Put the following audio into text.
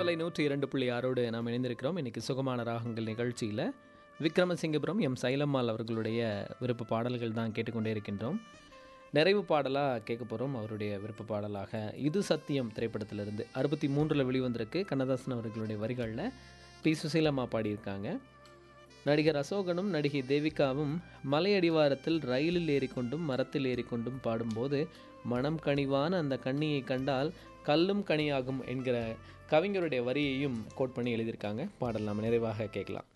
பண்பலை நூற்றி இரண்டு புள்ளி ஆறோடு நாம் இணைந்திருக்கிறோம் இன்னைக்கு சுகமான ராகங்கள் நிகழ்ச்சியில் விக்ரமசிங்கபுரம் எம் சைலம்மாள் அவர்களுடைய விருப்ப பாடல்கள் தான் கேட்டுக்கொண்டே இருக்கின்றோம் நிறைவு பாடலாக கேட்க போகிறோம் அவருடைய விருப்ப பாடலாக இது சத்தியம் திரைப்படத்திலிருந்து அறுபத்தி மூன்றில் வெளிவந்திருக்கு கண்ணதாசன் அவர்களுடைய வரிகளில் பி சுசீலம்மா பாடியிருக்காங்க நடிகர் அசோகனும் நடிகை தேவிகாவும் மலையடிவாரத்தில் ரயிலில் ஏறிக்கொண்டும் மரத்தில் ஏறிக்கொண்டும் பாடும்போது மனம் கனிவான அந்த கண்ணியை கண்டால் கல்லும் கனியாகும் என்கிற கவிஞருடைய வரியையும் கோட் பண்ணி எழுதியிருக்காங்க பாடல் நாம் நிறைவாக கேட்கலாம்